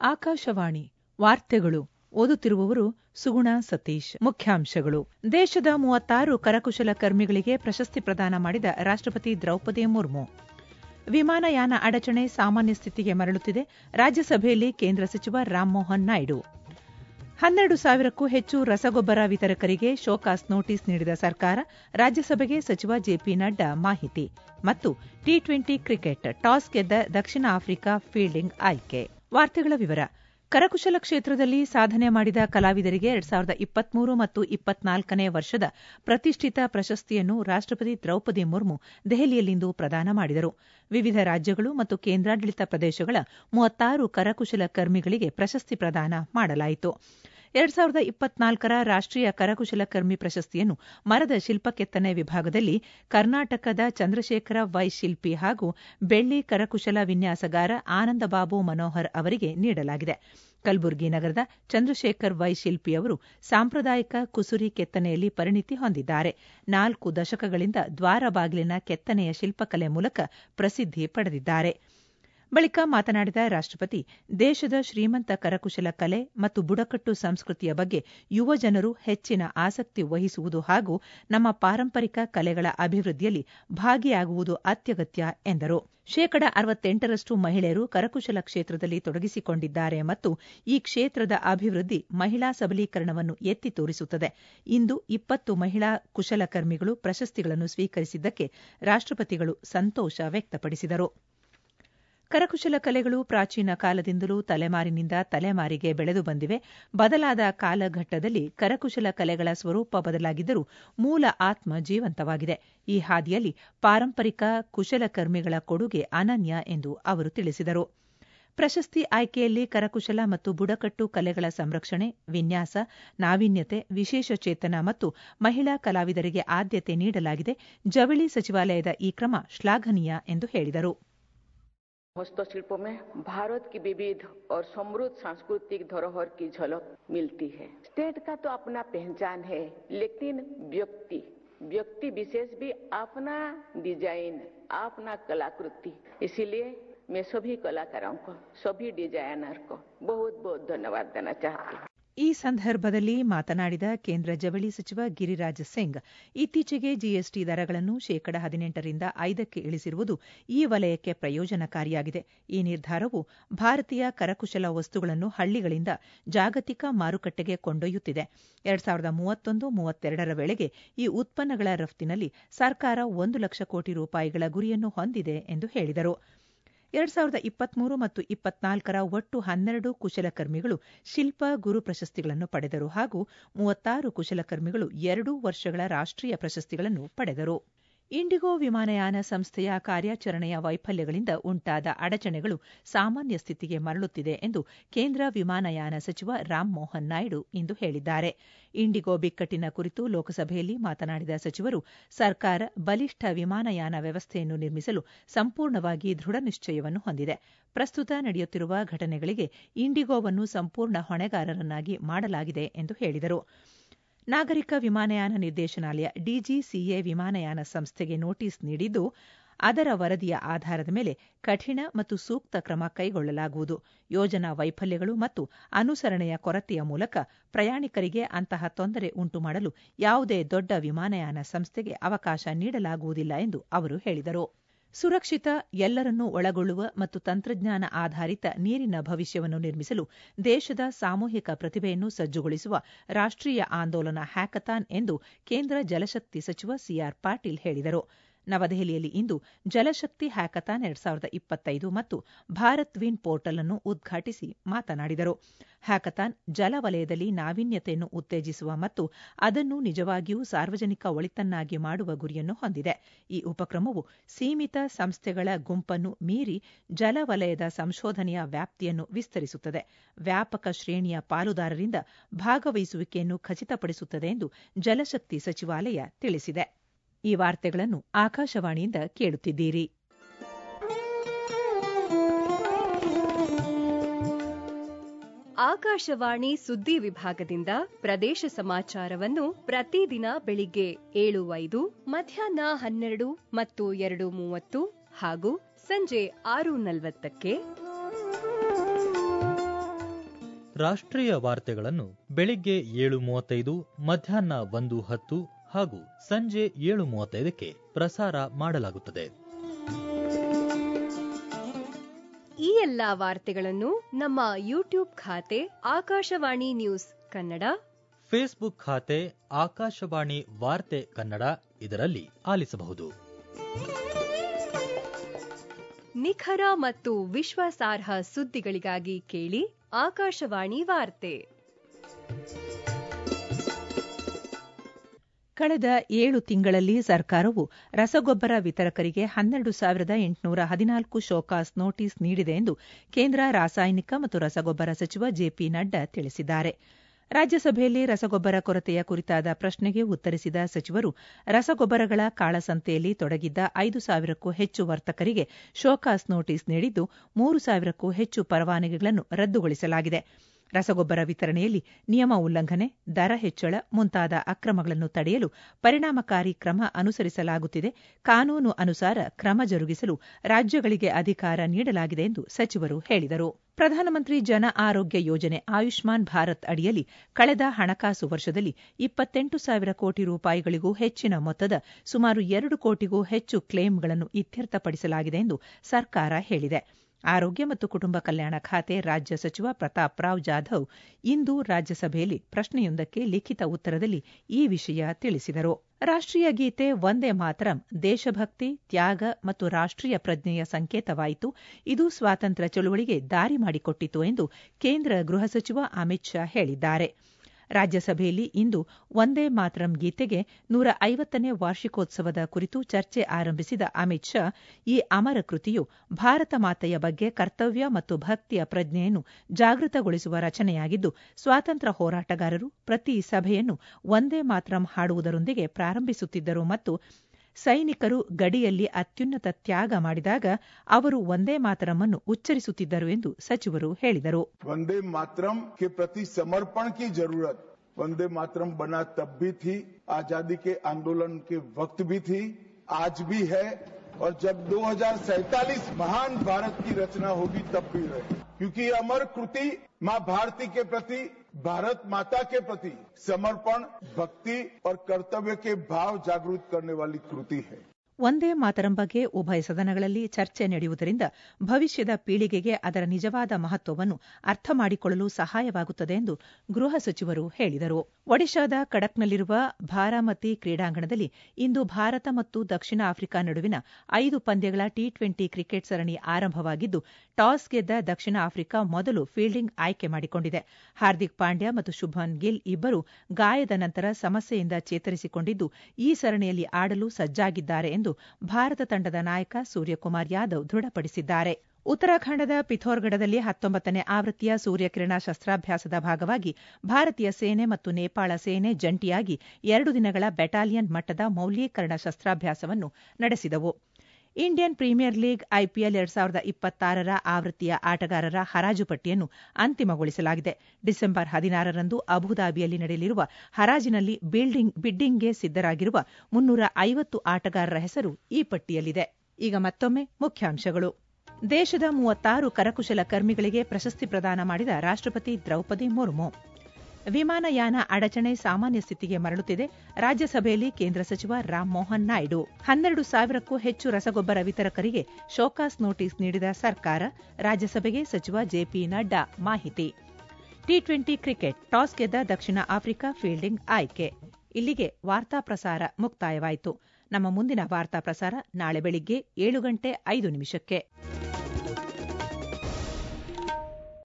ಆಕಾಶವಾಣಿ ವಾರ್ತೆಗಳು ಓದುತ್ತಿರುವವರು ಸುಗುಣ ಸತೀಶ್ ಮುಖ್ಯಾಂಶಗಳು ದೇಶದ ಮೂವತ್ತಾರು ಕರಕುಶಲ ಕರ್ಮಿಗಳಿಗೆ ಪ್ರಶಸ್ತಿ ಪ್ರದಾನ ಮಾಡಿದ ರಾಷ್ಟಪತಿ ದ್ರೌಪದಿ ಮುರ್ಮು ವಿಮಾನಯಾನ ಅಡಚಣೆ ಸಾಮಾನ್ಯ ಸ್ಥಿತಿಗೆ ಮರಳುತ್ತಿದೆ ರಾಜ್ಯಸಭೆಯಲ್ಲಿ ಕೇಂದ್ರ ಸಚಿವ ರಾಮ್ಮೋಹನ್ ನಾಯ್ಡು ಹನ್ನೆರಡು ಸಾವಿರಕ್ಕೂ ಹೆಚ್ಚು ರಸಗೊಬ್ಬರ ವಿತರಕರಿಗೆ ಶೋಕಾಸ್ ನೋಟಿಸ್ ನೀಡಿದ ಸರ್ಕಾರ ರಾಜ್ಯಸಭೆಗೆ ಸಚಿವ ಜೆಪಿ ನಡ್ಡಾ ಮಾಹಿತಿ ಮತ್ತು ಟಿ ಟ್ವೆಂಟಿ ಕ್ರಿಕೆಟ್ ಟಾಸ್ ಗೆದ್ದ ದಕ್ಷಿಣ ಆಫ್ರಿಕಾ ಫೀಲ್ಡಿಂಗ್ ಆಯ್ಕೆ ವಾರ್ತೆಗಳ ವಿವರ ಕರಕುಶಲ ಕ್ಷೇತ್ರದಲ್ಲಿ ಸಾಧನೆ ಮಾಡಿದ ಕಲಾವಿದರಿಗೆ ಎರಡ್ ಸಾವಿರದ ಇಪ್ಪತ್ಮೂರು ಮತ್ತು ಇಪ್ಪತ್ನಾಲ್ಕನೇ ವರ್ಷದ ಪ್ರತಿಷ್ಠಿತ ಪ್ರಶಸ್ತಿಯನ್ನು ರಾಷ್ಟಪತಿ ದ್ರೌಪದಿ ಮುರ್ಮು ದೆಹಲಿಯಲ್ಲಿಂದು ಪ್ರದಾನ ಮಾಡಿದರು ವಿವಿಧ ರಾಜ್ಯಗಳು ಮತ್ತು ಕೇಂದ್ರಾಡಳಿತ ಪ್ರದೇಶಗಳ ಮೂವತ್ತಾರು ಕರಕುಶಲ ಕರ್ಮಿಗಳಿಗೆ ಪ್ರಶಸ್ತಿ ಪ್ರದಾನ ಮಾಡಲಾಯಿತು ಎರಡ್ ಸಾವಿರದ ಇಪ್ಪತ್ನಾಲ್ಕರ ರಾಷ್ಟೀಯ ಕರಕುಶಲಕರ್ಮಿ ಪ್ರಶಸ್ತಿಯನ್ನು ಮರದ ಶಿಲ್ಪಕೆತ್ತನೆ ವಿಭಾಗದಲ್ಲಿ ಕರ್ನಾಟಕದ ಚಂದ್ರಶೇಖರ ವೈ ಶಿಲ್ಪಿ ಹಾಗೂ ಬೆಳ್ಳಿ ಕರಕುಶಲ ವಿನ್ಯಾಸಗಾರ ಆನಂದಬಾಬು ಮನೋಹರ್ ಅವರಿಗೆ ನೀಡಲಾಗಿದೆ ಕಲಬುರಗಿ ನಗರದ ಚಂದ್ರಶೇಖರ್ ವೈ ಶಿಲ್ಪಿ ಅವರು ಸಾಂಪ್ರದಾಯಿಕ ಕುಸುರಿ ಕೆತ್ತನೆಯಲ್ಲಿ ಪರಿಣಿತಿ ಹೊಂದಿದ್ದಾರೆ ನಾಲ್ಕು ದಶಕಗಳಿಂದ ದ್ವಾರ ಬಾಗಿಲಿನ ಕೆತ್ತನೆಯ ಶಿಲ್ಪಕಲೆ ಮೂಲಕ ಪ್ರಸಿದ್ಧಿ ಪಡೆದಿದ್ದಾರೆ ಬಳಿಕ ಮಾತನಾಡಿದ ರಾಷ್ಟಪತಿ ದೇಶದ ಶ್ರೀಮಂತ ಕರಕುಶಲ ಕಲೆ ಮತ್ತು ಬುಡಕಟ್ಟು ಸಂಸ್ಕೃತಿಯ ಬಗ್ಗೆ ಯುವಜನರು ಹೆಚ್ಚಿನ ಆಸಕ್ತಿ ವಹಿಸುವುದು ಹಾಗೂ ನಮ್ಮ ಪಾರಂಪರಿಕ ಕಲೆಗಳ ಅಭಿವೃದ್ಧಿಯಲ್ಲಿ ಭಾಗಿಯಾಗುವುದು ಅತ್ಯಗತ್ಯ ಎಂದರು ಶೇಕಡ ಅರವತ್ತೆಂಟರಷ್ಟು ಮಹಿಳೆಯರು ಕರಕುಶಲ ಕ್ಷೇತ್ರದಲ್ಲಿ ತೊಡಗಿಸಿಕೊಂಡಿದ್ದಾರೆ ಮತ್ತು ಈ ಕ್ಷೇತ್ರದ ಅಭಿವೃದ್ಧಿ ಮಹಿಳಾ ಸಬಲೀಕರಣವನ್ನು ಎತ್ತಿ ತೋರಿಸುತ್ತದೆ ಇಂದು ಇಪ್ಪತ್ತು ಮಹಿಳಾ ಕುಶಲಕರ್ಮಿಗಳು ಪ್ರಶಸ್ತಿಗಳನ್ನು ಸ್ವೀಕರಿಸಿದ್ದಕ್ಕೆ ರಾಷ್ಟಪತಿಗಳು ಸಂತೋಷ ವ್ಯಕ್ತಪಡಿಸಿದರು ಕರಕುಶಲ ಕಲೆಗಳು ಪ್ರಾಚೀನ ಕಾಲದಿಂದಲೂ ತಲೆಮಾರಿನಿಂದ ತಲೆಮಾರಿಗೆ ಬೆಳೆದು ಬಂದಿವೆ ಬದಲಾದ ಕಾಲಘಟ್ಟದಲ್ಲಿ ಕರಕುಶಲ ಕಲೆಗಳ ಸ್ವರೂಪ ಬದಲಾಗಿದ್ದರೂ ಮೂಲ ಆತ್ಮ ಜೀವಂತವಾಗಿದೆ ಈ ಹಾದಿಯಲ್ಲಿ ಪಾರಂಪರಿಕ ಕುಶಲಕರ್ಮಿಗಳ ಕೊಡುಗೆ ಅನನ್ಯ ಎಂದು ಅವರು ತಿಳಿಸಿದರು ಪ್ರಶಸ್ತಿ ಆಯ್ಕೆಯಲ್ಲಿ ಕರಕುಶಲ ಮತ್ತು ಬುಡಕಟ್ಟು ಕಲೆಗಳ ಸಂರಕ್ಷಣೆ ವಿನ್ಯಾಸ ನಾವೀನ್ಯತೆ ವಿಶೇಷ ಚೇತನ ಮತ್ತು ಮಹಿಳಾ ಕಲಾವಿದರಿಗೆ ಆದ್ಯತೆ ನೀಡಲಾಗಿದೆ ಜವಳಿ ಸಚಿವಾಲಯದ ಈ ಕ್ರಮ ಶ್ಲಾಘನೀಯ ಎಂದು ಹೇಳಿದರು हस्तशिल्पों में भारत की विविध और समृद्ध सांस्कृतिक धरोहर की झलक मिलती है स्टेट का तो अपना पहचान है लेकिन व्यक्ति व्यक्ति विशेष भी अपना डिजाइन अपना कलाकृति इसीलिए मैं सभी कलाकारों को सभी डिजाइनर को बहुत बहुत धन्यवाद देना चाहती हूँ ಈ ಸಂದರ್ಭದಲ್ಲಿ ಮಾತನಾಡಿದ ಕೇಂದ್ರ ಜವಳಿ ಸಚಿವ ಗಿರಿರಾಜ್ ಸಿಂಗ್ ಇತ್ತೀಚೆಗೆ ಜಿಎಸ್ಟಿ ದರಗಳನ್ನು ಶೇಕಡ ಹದಿನೆಂಟರಿಂದ ಐದಕ್ಕೆ ಇಳಿಸಿರುವುದು ಈ ವಲಯಕ್ಕೆ ಪ್ರಯೋಜನಕಾರಿಯಾಗಿದೆ ಈ ನಿರ್ಧಾರವು ಭಾರತೀಯ ಕರಕುಶಲ ವಸ್ತುಗಳನ್ನು ಹಳ್ಳಿಗಳಿಂದ ಜಾಗತಿಕ ಮಾರುಕಟ್ಟೆಗೆ ಕೊಂಡೊಯ್ಯುತ್ತಿದೆ ಎರಡ್ ಸಾವಿರದ ಮೂವತ್ತೊಂದು ಮೂವತ್ತೆರಡರ ವೇಳೆಗೆ ಈ ಉತ್ಪನ್ನಗಳ ರಫ್ತಿನಲ್ಲಿ ಸರ್ಕಾರ ಒಂದು ಲಕ್ಷ ಕೋಟಿ ರೂಪಾಯಿಗಳ ಗುರಿಯನ್ನು ಹೊಂದಿದೆ ಎಂದು ಹೇಳಿದರು ಎರಡ್ ಸಾವಿರದ ಇಪ್ಪತ್ಮೂರು ಮತ್ತು ಇಪ್ಪತ್ನಾಲ್ಕರ ಒಟ್ಟು ಹನ್ನೆರಡು ಕುಶಲಕರ್ಮಿಗಳು ಶಿಲ್ಪ ಗುರು ಪ್ರಶಸ್ತಿಗಳನ್ನು ಪಡೆದರು ಹಾಗೂ ಮೂವತ್ತಾರು ಕುಶಲಕರ್ಮಿಗಳು ಎರಡೂ ವರ್ಷಗಳ ರಾಷ್ಟೀಯ ಪ್ರಶಸ್ತಿಗಳನ್ನು ಪಡೆದರು ಇಂಡಿಗೋ ವಿಮಾನಯಾನ ಸಂಸ್ಥೆಯ ಕಾರ್ಯಾಚರಣೆಯ ವೈಫಲ್ಯಗಳಿಂದ ಉಂಟಾದ ಅಡಚಣೆಗಳು ಸಾಮಾನ್ಯ ಸ್ಥಿತಿಗೆ ಮರಳುತ್ತಿದೆ ಎಂದು ಕೇಂದ್ರ ವಿಮಾನಯಾನ ಸಚಿವ ರಾಮ್ಮೋಹನ್ ನಾಯ್ಡು ಇಂದು ಹೇಳಿದ್ದಾರೆ ಇಂಡಿಗೋ ಬಿಕ್ಕಟ್ಟಿನ ಕುರಿತು ಲೋಕಸಭೆಯಲ್ಲಿ ಮಾತನಾಡಿದ ಸಚಿವರು ಸರ್ಕಾರ ಬಲಿಷ್ಠ ವಿಮಾನಯಾನ ವ್ಯವಸ್ಥೆಯನ್ನು ನಿರ್ಮಿಸಲು ಸಂಪೂರ್ಣವಾಗಿ ದೃಢ ನಿಶ್ಚಯವನ್ನು ಹೊಂದಿದೆ ಪ್ರಸ್ತುತ ನಡೆಯುತ್ತಿರುವ ಘಟನೆಗಳಿಗೆ ಇಂಡಿಗೋವನ್ನು ಸಂಪೂರ್ಣ ಹೊಣೆಗಾರರನ್ನಾಗಿ ಮಾಡಲಾಗಿದೆ ಎಂದು ಹೇಳಿದರು ನಾಗರಿಕ ವಿಮಾನಯಾನ ನಿರ್ದೇಶನಾಲಯ ಡಿಜಿಸಿಎ ವಿಮಾನಯಾನ ಸಂಸ್ಥೆಗೆ ನೋಟಿಸ್ ನೀಡಿದ್ದು ಅದರ ವರದಿಯ ಆಧಾರದ ಮೇಲೆ ಕಠಿಣ ಮತ್ತು ಸೂಕ್ತ ಕ್ರಮ ಕೈಗೊಳ್ಳಲಾಗುವುದು ಯೋಜನಾ ವೈಫಲ್ಯಗಳು ಮತ್ತು ಅನುಸರಣೆಯ ಕೊರತೆಯ ಮೂಲಕ ಪ್ರಯಾಣಿಕರಿಗೆ ಅಂತಹ ತೊಂದರೆ ಉಂಟುಮಾಡಲು ಯಾವುದೇ ದೊಡ್ಡ ವಿಮಾನಯಾನ ಸಂಸ್ಥೆಗೆ ಅವಕಾಶ ನೀಡಲಾಗುವುದಿಲ್ಲ ಎಂದು ಅವರು ಹೇಳಿದರು ಸುರಕ್ಷಿತ ಎಲ್ಲರನ್ನೂ ಒಳಗೊಳ್ಳುವ ಮತ್ತು ತಂತ್ರಜ್ಞಾನ ಆಧಾರಿತ ನೀರಿನ ಭವಿಷ್ಯವನ್ನು ನಿರ್ಮಿಸಲು ದೇಶದ ಸಾಮೂಹಿಕ ಪ್ರತಿಭೆಯನ್ನು ಸಜ್ಜುಗೊಳಿಸುವ ರಾಷ್ಟೀಯ ಆಂದೋಲನ ಹ್ಯಾಕಥಾನ್ ಎಂದು ಕೇಂದ್ರ ಜಲಶಕ್ತಿ ಸಚಿವ ಸಿಆರ್ ಪಾಟೀಲ್ ಹೇಳಿದರು ನವದೆಹಲಿಯಲ್ಲಿ ಇಂದು ಜಲಶಕ್ತಿ ಹ್ಯಾಕಥಾನ್ ಎರಡ್ ಸಾವಿರದ ಇಪ್ಪತ್ತೈದು ಮತ್ತು ಭಾರತ್ ವಿನ್ ಪೋರ್ಟಲ್ ಅನ್ನು ಉದ್ಘಾಟಿಸಿ ಮಾತನಾಡಿದರು ಹ್ಯಾಕಥಾನ್ ಜಲ ವಲಯದಲ್ಲಿ ನಾವೀನ್ಯತೆಯನ್ನು ಉತ್ತೇಜಿಸುವ ಮತ್ತು ಅದನ್ನು ನಿಜವಾಗಿಯೂ ಸಾರ್ವಜನಿಕ ಒಳಿತನ್ನಾಗಿ ಮಾಡುವ ಗುರಿಯನ್ನು ಹೊಂದಿದೆ ಈ ಉಪಕ್ರಮವು ಸೀಮಿತ ಸಂಸ್ಥೆಗಳ ಗುಂಪನ್ನು ಮೀರಿ ಜಲ ವಲಯದ ಸಂಶೋಧನೆಯ ವ್ಯಾಪ್ತಿಯನ್ನು ವಿಸ್ತರಿಸುತ್ತದೆ ವ್ಯಾಪಕ ಶ್ರೇಣಿಯ ಪಾಲುದಾರರಿಂದ ಭಾಗವಹಿಸುವಿಕೆಯನ್ನು ಖಚಿತಪಡಿಸುತ್ತದೆ ಎಂದು ಜಲಶಕ್ತಿ ಸಚಿವಾಲಯ ತಿಳಿಸಿದೆ ಈ ವಾರ್ತೆಗಳನ್ನು ಆಕಾಶವಾಣಿಯಿಂದ ಕೇಳುತ್ತಿದ್ದೀರಿ ಆಕಾಶವಾಣಿ ಸುದ್ದಿ ವಿಭಾಗದಿಂದ ಪ್ರದೇಶ ಸಮಾಚಾರವನ್ನು ಪ್ರತಿದಿನ ಬೆಳಿಗ್ಗೆ ಏಳು ಐದು ಮಧ್ಯಾಹ್ನ ಹನ್ನೆರಡು ಮತ್ತು ಎರಡು ಮೂವತ್ತು ಹಾಗೂ ಸಂಜೆ ಆರು ನಲವತ್ತಕ್ಕೆ ರಾಷ್ಟ್ರೀಯ ವಾರ್ತೆಗಳನ್ನು ಬೆಳಿಗ್ಗೆ ಏಳು ಮೂವತ್ತೈದು ಮಧ್ಯಾಹ್ನ ಒಂದು ಹತ್ತು ಹಾಗೂ ಸಂಜೆ ಏಳು ಮೂವತ್ತೈದಕ್ಕೆ ಪ್ರಸಾರ ಮಾಡಲಾಗುತ್ತದೆ ಈ ಎಲ್ಲಾ ವಾರ್ತೆಗಳನ್ನು ನಮ್ಮ ಯೂಟ್ಯೂಬ್ ಖಾತೆ ಆಕಾಶವಾಣಿ ನ್ಯೂಸ್ ಕನ್ನಡ ಫೇಸ್ಬುಕ್ ಖಾತೆ ಆಕಾಶವಾಣಿ ವಾರ್ತೆ ಕನ್ನಡ ಇದರಲ್ಲಿ ಆಲಿಸಬಹುದು ನಿಖರ ಮತ್ತು ವಿಶ್ವಾಸಾರ್ಹ ಸುದ್ದಿಗಳಿಗಾಗಿ ಕೇಳಿ ಆಕಾಶವಾಣಿ ವಾರ್ತೆ ಕಳೆದ ಏಳು ತಿಂಗಳಲ್ಲಿ ಸರ್ಕಾರವು ರಸಗೊಬ್ಬರ ವಿತರಕರಿಗೆ ಹನ್ನೆರಡು ಸಾವಿರದ ಎಂಟುನೂರ ಹದಿನಾಲ್ಕು ಶೋಕಾಸ್ ನೋಟಿಸ್ ನೀಡಿದೆ ಎಂದು ಕೇಂದ್ರ ರಾಸಾಯನಿಕ ಮತ್ತು ರಸಗೊಬ್ಬರ ಸಚಿವ ಜೆಪಿ ನಡ್ಡಾ ತಿಳಿಸಿದ್ದಾರೆ ರಾಜ್ಯಸಭೆಯಲ್ಲಿ ರಸಗೊಬ್ಬರ ಕೊರತೆಯ ಕುರಿತಾದ ಪ್ರಶ್ನೆಗೆ ಉತ್ತರಿಸಿದ ಸಚಿವರು ರಸಗೊಬ್ಬರಗಳ ಕಾಳಸಂತೆಯಲ್ಲಿ ತೊಡಗಿದ್ದ ಐದು ಸಾವಿರಕ್ಕೂ ಹೆಚ್ಚು ವರ್ತಕರಿಗೆ ಶೋಕಾಸ್ ನೋಟಿಸ್ ನೀಡಿದ್ದು ಮೂರು ಸಾವಿರಕ್ಕೂ ಹೆಚ್ಚು ಪರವಾನಗಿಗಳನ್ನು ರದ್ದುಗೊಳಿಸಲಾಗಿದೆ ರಸಗೊಬ್ಬರ ವಿತರಣೆಯಲ್ಲಿ ನಿಯಮ ಉಲ್ಲಂಘನೆ ದರ ಹೆಚ್ಚಳ ಮುಂತಾದ ಅಕ್ರಮಗಳನ್ನು ತಡೆಯಲು ಪರಿಣಾಮಕಾರಿ ಕ್ರಮ ಅನುಸರಿಸಲಾಗುತ್ತಿದೆ ಕಾನೂನು ಅನುಸಾರ ಕ್ರಮ ಜರುಗಿಸಲು ರಾಜ್ಯಗಳಿಗೆ ಅಧಿಕಾರ ನೀಡಲಾಗಿದೆ ಎಂದು ಸಚಿವರು ಹೇಳಿದರು ಪ್ರಧಾನಮಂತ್ರಿ ಜನ ಆರೋಗ್ಯ ಯೋಜನೆ ಆಯುಷ್ಮಾನ್ ಭಾರತ್ ಅಡಿಯಲ್ಲಿ ಕಳೆದ ಹಣಕಾಸು ವರ್ಷದಲ್ಲಿ ಇಪ್ಪತ್ತೆಂಟು ಸಾವಿರ ಕೋಟಿ ರೂಪಾಯಿಗಳಿಗೂ ಹೆಚ್ಚಿನ ಮೊತ್ತದ ಸುಮಾರು ಎರಡು ಕೋಟಿಗೂ ಹೆಚ್ಚು ಕ್ಲೇಮ್ಗಳನ್ನು ಇತ್ಯರ್ಥಪಡಿಸಲಾಗಿದೆ ಎಂದು ಸರ್ಕಾರ ಹೇಳಿದೆ ಆರೋಗ್ಯ ಮತ್ತು ಕುಟುಂಬ ಕಲ್ಯಾಣ ಖಾತೆ ರಾಜ್ಯ ಸಚಿವ ಪ್ರತಾಪ್ ರಾವ್ ಜಾಧವ್ ಇಂದು ರಾಜ್ಯಸಭೆಯಲ್ಲಿ ಪ್ರಶ್ನೆಯೊಂದಕ್ಕೆ ಲಿಖಿತ ಉತ್ತರದಲ್ಲಿ ಈ ವಿಷಯ ತಿಳಿಸಿದರು ರಾಷ್ಟ್ರೀಯ ಗೀತೆ ವಂದೇ ಮಾತರಂ ದೇಶಭಕ್ತಿ ತ್ಯಾಗ ಮತ್ತು ರಾಷ್ಟ್ರೀಯ ಪ್ರಜ್ಞೆಯ ಸಂಕೇತವಾಯಿತು ಇದು ಸ್ವಾತಂತ್ರ್ಯ ಚಳುವಳಿಗೆ ದಾರಿ ಮಾಡಿಕೊಟ್ಟಿತು ಎಂದು ಕೇಂದ್ರ ಗೃಹ ಸಚಿವ ಅಮಿತ್ ಶಾ ಹೇಳಿದ್ದಾರೆ ರಾಜ್ಯಸಭೆಯಲ್ಲಿ ಇಂದು ವಂದೇ ಮಾತರಂ ಗೀತೆಗೆ ನೂರ ಐವತ್ತನೇ ವಾರ್ಷಿಕೋತ್ಸವದ ಕುರಿತು ಚರ್ಚೆ ಆರಂಭಿಸಿದ ಅಮಿತ್ ಶಾ ಈ ಅಮರ ಕೃತಿಯು ಭಾರತ ಮಾತೆಯ ಬಗ್ಗೆ ಕರ್ತವ್ಯ ಮತ್ತು ಭಕ್ತಿಯ ಪ್ರಜ್ಞೆಯನ್ನು ಜಾಗೃತಗೊಳಿಸುವ ರಚನೆಯಾಗಿದ್ದು ಸ್ವಾತಂತ್ರ್ಯ ಹೋರಾಟಗಾರರು ಪ್ರತಿ ಸಭೆಯನ್ನು ವಂದೇ ಮಾತರಂ ಹಾಡುವುದರೊಂದಿಗೆ ಪ್ರಾರಂಭಿಸುತ್ತಿದ್ದರು ಮತ್ತು ಸೈನಿಕರು ಗಡಿಯಲ್ಲಿ ಅತ್ಯುನ್ನತ ತ್ಯಾಗ ಮಾಡಿದಾಗ ಅವರು ವಂದೇ ಮಾತರಂ ಉಚ್ಚರಿಸುತ್ತಿದ್ದರು ಎಂದು ಸಚಿವರು ಹೇಳಿದರು वंदे मातरम के प्रति समर्पण की जरूरत वंदे मातरम बना तब भी थी आजादी के आंदोलन के वक्त भी थी आज भी है और जब 2047 महान भारत की रचना होगी तब भी रहे क्योंकि अमर कृति मां भारती के प्रति भारत माता के प्रति समर्पण भक्ति और कर्तव्य के भाव जागृत करने वाली कृति है ಒಂದೇ ಮಾತರಂ ಬಗ್ಗೆ ಉಭಯ ಸದನಗಳಲ್ಲಿ ಚರ್ಚೆ ನಡೆಯುವುದರಿಂದ ಭವಿಷ್ಯದ ಪೀಳಿಗೆಗೆ ಅದರ ನಿಜವಾದ ಮಹತ್ವವನ್ನು ಅರ್ಥ ಮಾಡಿಕೊಳ್ಳಲು ಸಹಾಯವಾಗುತ್ತದೆ ಎಂದು ಗೃಹ ಸಚಿವರು ಹೇಳಿದರು ಒಡಿಶಾದ ಕಡಕ್ನಲ್ಲಿರುವ ಭಾರಾಮತಿ ಕ್ರೀಡಾಂಗಣದಲ್ಲಿ ಇಂದು ಭಾರತ ಮತ್ತು ದಕ್ಷಿಣ ಆಫ್ರಿಕಾ ನಡುವಿನ ಐದು ಪಂದ್ಯಗಳ ಟಿ ಟ್ವೆಂಟಿ ಕ್ರಿಕೆಟ್ ಸರಣಿ ಆರಂಭವಾಗಿದ್ದು ಟಾಸ್ ಗೆದ್ದ ದಕ್ಷಿಣ ಆಫ್ರಿಕಾ ಮೊದಲು ಫೀಲ್ಡಿಂಗ್ ಆಯ್ಕೆ ಮಾಡಿಕೊಂಡಿದೆ ಹಾರ್ದಿಕ್ ಪಾಂಡ್ಯ ಮತ್ತು ಶುಭ್ಮನ್ ಗಿಲ್ ಇಬ್ಬರು ಗಾಯದ ನಂತರ ಸಮಸ್ಯೆಯಿಂದ ಚೇತರಿಸಿಕೊಂಡಿದ್ದು ಈ ಸರಣಿಯಲ್ಲಿ ಆಡಲು ಸಜ್ಜಾಗಿದ್ದಾರೆ ಎಂದು ಭಾರತ ತಂಡದ ನಾಯಕ ಸೂರ್ಯಕುಮಾರ್ ಯಾದವ್ ದೃಢಪಡಿಸಿದ್ದಾರೆ ಉತ್ತರಾಖಂಡದ ಪಿಥೋರ್ಗಢದಲ್ಲಿ ಹತ್ತೊಂಬತ್ತನೇ ಆವೃತ್ತಿಯ ಸೂರ್ಯಕಿರಣ ಶಸ್ತ್ರಾಭ್ಯಾಸದ ಭಾಗವಾಗಿ ಭಾರತೀಯ ಸೇನೆ ಮತ್ತು ನೇಪಾಳ ಸೇನೆ ಜಂಟಿಯಾಗಿ ಎರಡು ದಿನಗಳ ಬೆಟಾಲಿಯನ್ ಮಟ್ಟದ ಮೌಲ್ಯೀಕರಣ ಶಸ್ತ್ರಾಭ್ಯಾಸವನ್ನು ನಡೆಸಿದವು ಇಂಡಿಯನ್ ಪ್ರೀಮಿಯರ್ ಲೀಗ್ ಐಪಿಎಲ್ ಎರಡ್ ಸಾವಿರದ ಇಪ್ಪತ್ತಾರರ ಆವೃತ್ತಿಯ ಆಟಗಾರರ ಹರಾಜು ಪಟ್ಟಿಯನ್ನು ಅಂತಿಮಗೊಳಿಸಲಾಗಿದೆ ಡಿಸೆಂಬರ್ ಹದಿನಾರರಂದು ಅಬುದಾಬಿಯಲ್ಲಿ ನಡೆಯಲಿರುವ ಹರಾಜಿನಲ್ಲಿ ಬಿಡ್ಡಿಂಗ್ಗೆ ಸಿದ್ದರಾಗಿರುವ ಮುನ್ನೂರ ಐವತ್ತು ಆಟಗಾರರ ಹೆಸರು ಈ ಪಟ್ಟಿಯಲ್ಲಿದೆ ಈಗ ಮತ್ತೊಮ್ಮೆ ಮುಖ್ಯಾಂಶಗಳು ದೇಶದ ಮೂವತ್ತಾರು ಕರಕುಶಲ ಕರ್ಮಿಗಳಿಗೆ ಪ್ರಶಸ್ತಿ ಪ್ರದಾನ ಮಾಡಿದ ರಾಷ್ಟ್ರಪತಿ ದ್ರೌಪದಿ ಮುರ್ಮು ವಿಮಾನಯಾನ ಅಡಚಣೆ ಸಾಮಾನ್ಯ ಸ್ಥಿತಿಗೆ ಮರಳುತ್ತಿದೆ ರಾಜ್ಯಸಭೆಯಲ್ಲಿ ಕೇಂದ್ರ ಸಚಿವ ರಾಮ್ಮೋಹನ್ ನಾಯ್ಡು ಹನ್ನೆರಡು ಸಾವಿರಕ್ಕೂ ಹೆಚ್ಚು ರಸಗೊಬ್ಬರ ವಿತರಕರಿಗೆ ಶೋಕಾಸ್ ನೋಟಿಸ್ ನೀಡಿದ ಸರ್ಕಾರ ರಾಜ್ಯಸಭೆಗೆ ಸಚಿವ ಜೆಪಿ ನಡ್ಡಾ ಮಾಹಿತಿ ಟಿ ಟ್ವೆಂಟಿ ಕ್ರಿಕೆಟ್ ಟಾಸ್ ಗೆದ್ದ ದಕ್ಷಿಣ ಆಫ್ರಿಕಾ ಫೀಲ್ಡಿಂಗ್ ಆಯ್ಕೆ ಇಲ್ಲಿಗೆ ವಾರ್ತಾ ಪ್ರಸಾರ ಮುಕ್ತಾಯವಾಯಿತು ನಮ್ಮ ಮುಂದಿನ ವಾರ್ತಾ ಪ್ರಸಾರ ನಾಳೆ ಬೆಳಿಗ್ಗೆ ಏಳು ಗಂಟೆ ಐದು ನಿಮಿಷಕ್ಕೆ